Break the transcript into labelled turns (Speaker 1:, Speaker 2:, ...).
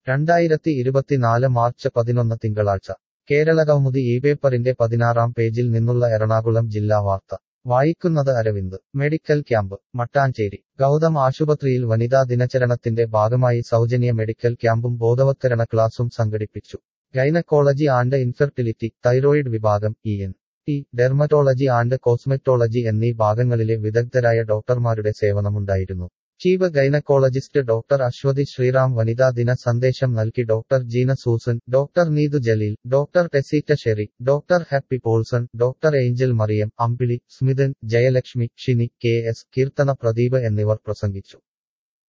Speaker 1: രണ്ടായിരത്തി ഇരുപത്തിനാല് മാർച്ച് പതിനൊന്ന് തിങ്കളാഴ്ച കേരളകൗമുദി ഈ പേപ്പറിന്റെ പതിനാറാം പേജിൽ നിന്നുള്ള എറണാകുളം ജില്ലാ വാർത്ത വായിക്കുന്നത് അരവിന്ദ് മെഡിക്കൽ ക്യാമ്പ് മട്ടാഞ്ചേരി ഗൗതം ആശുപത്രിയിൽ വനിതാ ദിനാചരണത്തിന്റെ ഭാഗമായി സൗജന്യ മെഡിക്കൽ ക്യാമ്പും ബോധവത്കരണ ക്ലാസും സംഘടിപ്പിച്ചു ഗൈനക്കോളജി ആൻഡ് ഇൻഫെർട്ടിലിറ്റി തൈറോയിഡ് വിഭാഗം E N T dermatology and cosmetology എന്നീ ഭാഗങ്ങളിലെ വിദഗ്ധരായ ഡോക്ടർമാരുടെ സേവനമുണ്ടായിരുന്നു chief gynaecologist doctor Aswathy Sreeram വനിതാ ദിന സന്ദേശം നൽകി doctor Jeena Susan doctor Neethu Jaleel doctor Teseetta Sherry doctor Happy Polson doctor Angel Mariam Ambili Smithan Jayalakshmi Shini K S Keerthana Pradeep എന്നിവർ പ്രസംഗിച്ചു